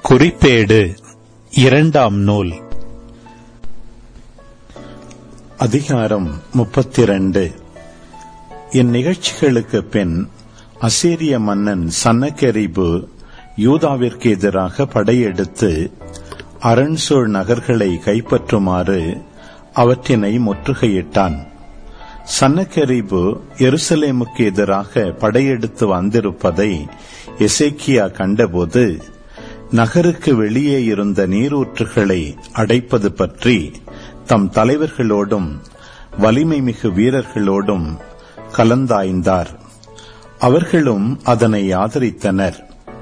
குறிப்பேடு இரண்டாம் நூல் அதிகாரம் முப்பத்திரண்டு இந்நிகழ்ச்சிகளுக்கு பின் அசீரிய மன்னன் சன்னகெரிபு யூதாவிற்கு எதிராக படையெடுத்து அரண்சூழ் நகர்களை கைப்பற்றுமாறு அவற்றினை முற்றுகையிட்டான் சன்னகெரிபு எருசலேமுக்கு எதிராக படையெடுத்து வந்திருப்பதை எசேக்கியா கண்டபோது நகருக்கு வெளியே இருந்த நீரூற்றுகளை அடைப்பது பற்றி தம் தலைவர்களோடும் வலிமை மிகு வீரர்களோடும் கலந்தாய்ந்தார் அவர்களும் அதனை ஆதரித்தனர்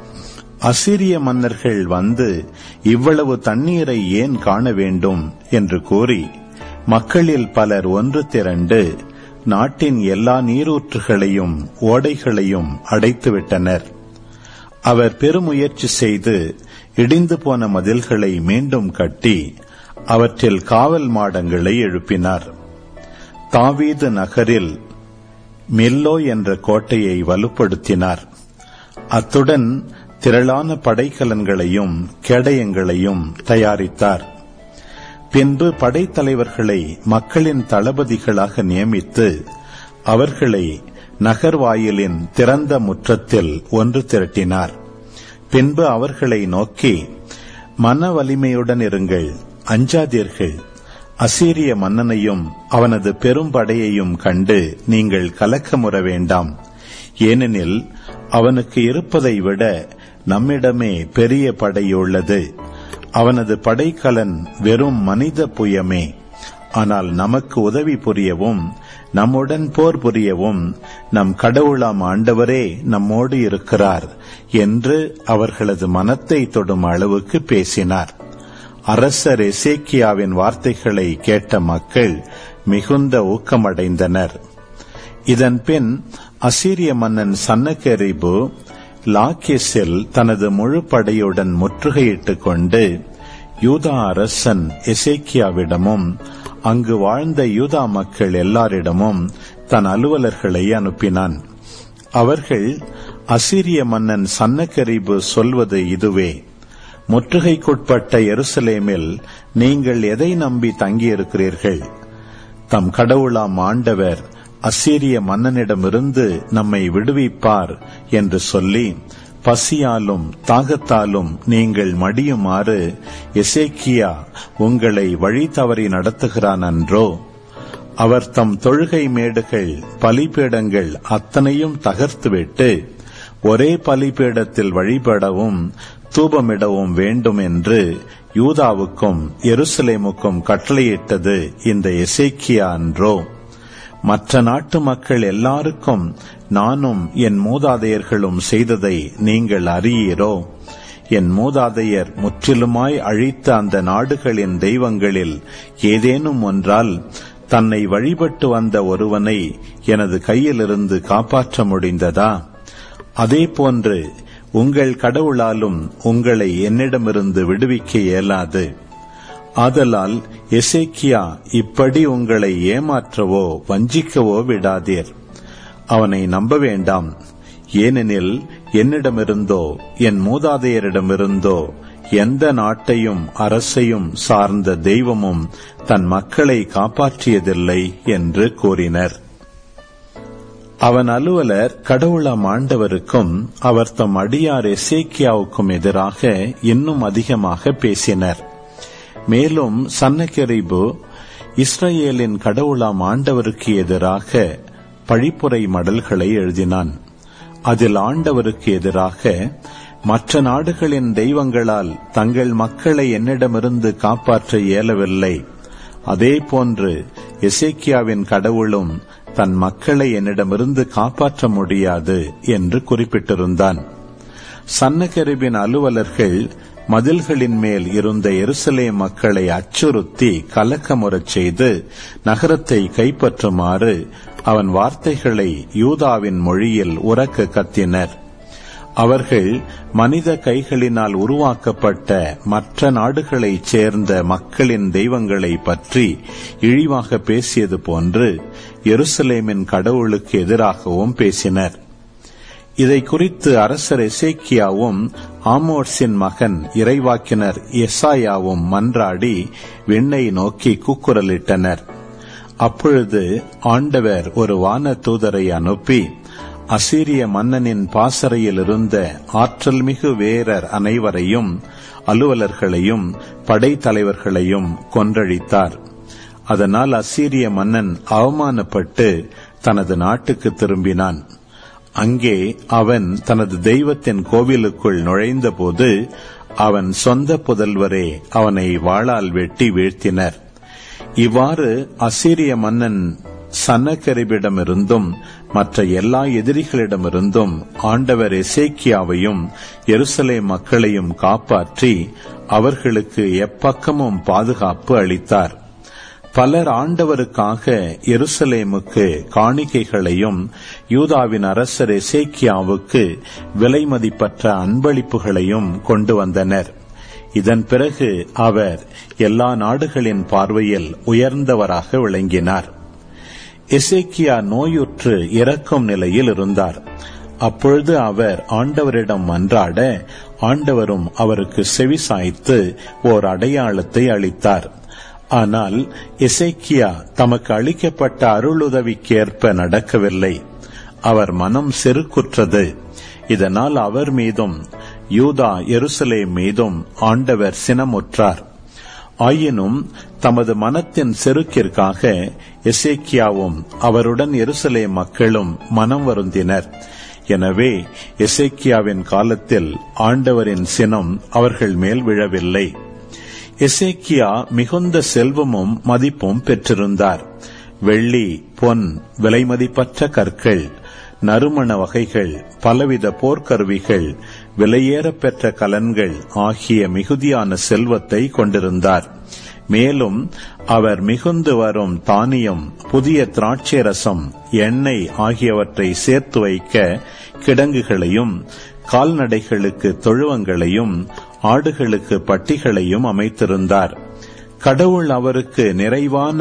அசிரிய மன்னர்கள் வந்து இவ்வளவு தண்ணீரை ஏன் காண வேண்டும் என்று கூறி மக்களில் பலர் ஒன்று திரண்டு நாட்டின் எல்லா நீரூற்றுகளையும் ஓடைகளையும் அடைத்துவிட்டனர் அவர் பெருமுயற்சி செய்து இடிந்து போன மதில்களை மீண்டும் கட்டி அவற்றில் காவல் மாடங்களை எழுப்பினார் தாவீது நகரில் மில்லோ என்ற கோட்டையை வலுப்படுத்தினார் அத்துடன் திரளான படைக்கலன்களையும் கேடயங்களையும் தயாரித்தார் பின்பு படைத்தலைவர்களை மக்களின் தளபதிகளாக நியமித்து அவர்களை நகர்வாயிலின் திறந்த முற்றத்தில் ஒன்று திரட்டினார் பின்பு அவர்களை நோக்கி மன வலிமையுடன் இருங்கள் அஞ்சாதீர்கள் அசீரிய மன்னனையும் அவனது பெரும்படையையும் கண்டு நீங்கள் கலக்கமுற வேண்டாம் ஏனெனில் அவனுக்கு இருப்பதை விட நம்மிடமே பெரிய படையுள்ளது அவனது படைக்கலன் வெறும் மனித புயமே ஆனால் நமக்கு உதவி புரியவும் நம்முடன் போர் புரியவும் நம் கடவுளாம் ஆண்டவரே நம்மோடு இருக்கிறார் என்று அவர்களது மனத்தை தொடும் அளவுக்கு பேசினார் அரசர் எசேக்கியாவின் வார்த்தைகளை கேட்ட மக்கள் மிகுந்த ஊக்கமடைந்தனர் இதன் பின் அசீரிய மன்னன் சன்னகெரிபு லாக்கிஸில் தனது முழு படையுடன் முற்றுகையிட்டுக் கொண்டு யூதா அரசன் எசேக்கியாவிடமும் அங்கு வாழ்ந்த யூதா மக்கள் எல்லாரிடமும் தன் அலுவலர்களை அனுப்பினான் அவர்கள் அசீரிய மன்னன் சன்னகரிபு சொல்வது இதுவே முற்றுகைக்குட்பட்ட எருசலேமில் நீங்கள் எதை நம்பி தங்கியிருக்கிறீர்கள் தம் கடவுளாம் ஆண்டவர் அசீரிய மன்னனிடமிருந்து நம்மை விடுவிப்பார் என்று சொல்லி பசியாலும் தாகத்தாலும் நீங்கள் மடியுமாறு எசேக்கியா உங்களை வழி தவறி நடத்துகிறான் அன்றோ அவர் தம் தொழுகை மேடுகள் பலிபீடங்கள் அத்தனையும் தகர்த்துவிட்டு ஒரே பலிபீடத்தில் வழிபடவும் தூபமிடவும் வேண்டும் என்று யூதாவுக்கும் எருசலேமுக்கும் கட்டளையிட்டது இந்த எசேக்கியா அன்றோ மற்ற நாட்டு மக்கள் எல்லாருக்கும் நானும் என் மூதாதையர்களும் செய்ததை நீங்கள் அறியீரோ என் மூதாதையர் முற்றிலுமாய் அழித்த அந்த நாடுகளின் தெய்வங்களில் ஏதேனும் ஒன்றால் தன்னை வழிபட்டு வந்த ஒருவனை எனது கையிலிருந்து காப்பாற்ற முடிந்ததா அதே போன்று உங்கள் கடவுளாலும் உங்களை என்னிடமிருந்து விடுவிக்க இயலாது ஆதலால் எசேக்கியா இப்படி உங்களை ஏமாற்றவோ வஞ்சிக்கவோ விடாதீர் அவனை நம்ப வேண்டாம் ஏனெனில் என்னிடமிருந்தோ என் மூதாதையரிடமிருந்தோ எந்த நாட்டையும் அரசையும் சார்ந்த தெய்வமும் தன் மக்களை காப்பாற்றியதில்லை என்று கூறினர் அவன் அலுவலர் கடவுளாம் ஆண்டவருக்கும் அவர் தம் அடியார் எசேக்கியாவுக்கும் எதிராக இன்னும் அதிகமாக பேசினர் மேலும் சன்னகெரிபு இஸ்ரேலின் கடவுளாம் ஆண்டவருக்கு எதிராக பழிப்புரை மடல்களை எழுதினான் அதில் ஆண்டவருக்கு எதிராக மற்ற நாடுகளின் தெய்வங்களால் தங்கள் மக்களை என்னிடமிருந்து காப்பாற்ற இயலவில்லை அதே போன்று எசேக்கியாவின் கடவுளும் தன் மக்களை என்னிடமிருந்து காப்பாற்ற முடியாது என்று குறிப்பிட்டிருந்தான் சன்னகரிபின் அலுவலர்கள் மதில்களின் மேல் இருந்த எருசலேம் மக்களை அச்சுறுத்தி கலக்கமுறச் செய்து நகரத்தை கைப்பற்றுமாறு அவன் வார்த்தைகளை யூதாவின் மொழியில் உறக்க கத்தினர் அவர்கள் மனித கைகளினால் உருவாக்கப்பட்ட மற்ற நாடுகளைச் சேர்ந்த மக்களின் தெய்வங்களை பற்றி இழிவாக பேசியது போன்று எருசலேமின் கடவுளுக்கு எதிராகவும் பேசினர் இதை குறித்து அரசர் எசேக்கியாவும் ஆமோர்ஸின் மகன் இறைவாக்கினர் எசாயாவும் மன்றாடி விண்ணை நோக்கி கூக்குரலிட்டனர் அப்பொழுது ஆண்டவர் ஒரு வான தூதரை அனுப்பி அசீரிய மன்னனின் பாசறையில் இருந்த ஆற்றல் மிகு வேரர் அனைவரையும் அலுவலர்களையும் படைத்தலைவர்களையும் கொன்றழித்தார் அதனால் அசீரிய மன்னன் அவமானப்பட்டு தனது நாட்டுக்கு திரும்பினான் அங்கே அவன் தனது தெய்வத்தின் கோவிலுக்குள் நுழைந்தபோது அவன் சொந்த புதல்வரே அவனை வாளால் வெட்டி வீழ்த்தினர் இவ்வாறு அசீரிய மன்னன் சன்னகரிபிடமிருந்தும் மற்ற எல்லா எதிரிகளிடமிருந்தும் ஆண்டவர் எசேக்கியாவையும் எருசலே மக்களையும் காப்பாற்றி அவர்களுக்கு எப்பக்கமும் பாதுகாப்பு அளித்தார் பலர் ஆண்டவருக்காக எருசலேமுக்கு காணிக்கைகளையும் யூதாவின் அரசர் எசேக்கியாவுக்கு விலைமதிப்பற்ற அன்பளிப்புகளையும் கொண்டு வந்தனர் இதன் பிறகு அவர் எல்லா நாடுகளின் பார்வையில் உயர்ந்தவராக விளங்கினார் எசேக்கியா நோயுற்று இறக்கும் நிலையில் இருந்தார் அப்பொழுது அவர் ஆண்டவரிடம் மன்றாட ஆண்டவரும் அவருக்கு செவி சாய்த்து ஓர் அடையாளத்தை அளித்தார் ஆனால் எசேக்கியா தமக்கு அளிக்கப்பட்ட அருளுதவிக்கேற்ப நடக்கவில்லை அவர் மனம் செருக்குற்றது இதனால் அவர் மீதும் யூதா எருசலேம் மீதும் ஆண்டவர் சினமுற்றார் ஆயினும் தமது மனத்தின் செருக்கிற்காக எசேக்கியாவும் அவருடன் எருசலேம் மக்களும் மனம் வருந்தினர் எனவே எசேக்கியாவின் காலத்தில் ஆண்டவரின் சினம் அவர்கள் மேல் விழவில்லை எசேக்கியா மிகுந்த செல்வமும் மதிப்பும் பெற்றிருந்தார் வெள்ளி பொன் விலைமதிப்பற்ற கற்கள் நறுமண வகைகள் பலவித போர்க்கருவிகள் விலையேற பெற்ற கலன்கள் ஆகிய மிகுதியான செல்வத்தை கொண்டிருந்தார் மேலும் அவர் மிகுந்து வரும் தானியம் புதிய திராட்சை ரசம் எண்ணெய் ஆகியவற்றை சேர்த்து வைக்க கிடங்குகளையும் கால்நடைகளுக்கு தொழுவங்களையும் ஆடுகளுக்கு பட்டிகளையும் அமைத்திருந்தார் கடவுள் அவருக்கு நிறைவான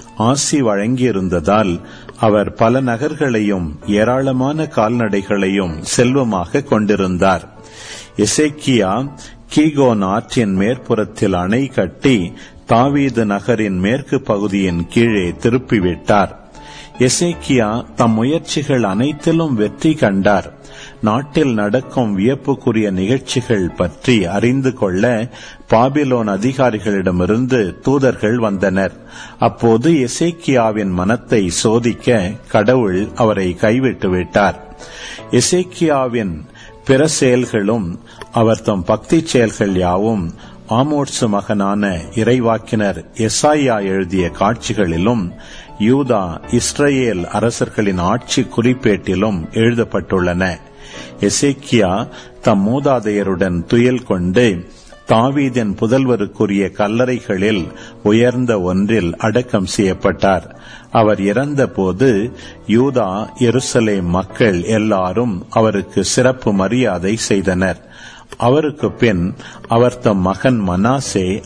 ஆசி வழங்கியிருந்ததால் அவர் பல நகர்களையும் ஏராளமான கால்நடைகளையும் செல்வமாக கொண்டிருந்தார் எசேக்கியா கீகோன் ஆற்றின் மேற்புறத்தில் அணை கட்டி தாவீது நகரின் மேற்கு பகுதியின் கீழே திருப்பிவிட்டார் எசேக்கியா தம் முயற்சிகள் அனைத்திலும் வெற்றி கண்டார் நாட்டில் நடக்கும் வியப்புக்குரிய நிகழ்ச்சிகள் பற்றி அறிந்து கொள்ள பாபிலோன் அதிகாரிகளிடமிருந்து தூதர்கள் வந்தனர் அப்போது எசேக்கியாவின் மனத்தை சோதிக்க கடவுள் அவரை கைவிட்டு விட்டார் எசேக்கியாவின் பிற செயல்களும் அவர் தம் பக்தி செயல்கள் யாவும் ஆமோட்சு மகனான இறைவாக்கினர் எசாயா எழுதிய காட்சிகளிலும் யூதா இஸ்ரேல் அரசர்களின் ஆட்சி குறிப்பேட்டிலும் எழுதப்பட்டுள்ளன எசேக்கியா தம் மூதாதையருடன் துயல் கொண்டு தாவீதின் புதல்வருக்குரிய கல்லறைகளில் உயர்ந்த ஒன்றில் அடக்கம் செய்யப்பட்டார் அவர் இறந்தபோது யூதா எருசலேம் மக்கள் எல்லாரும் அவருக்கு சிறப்பு மரியாதை செய்தனர் அவருக்கு பின் அவர் தம் மகன் மனாசே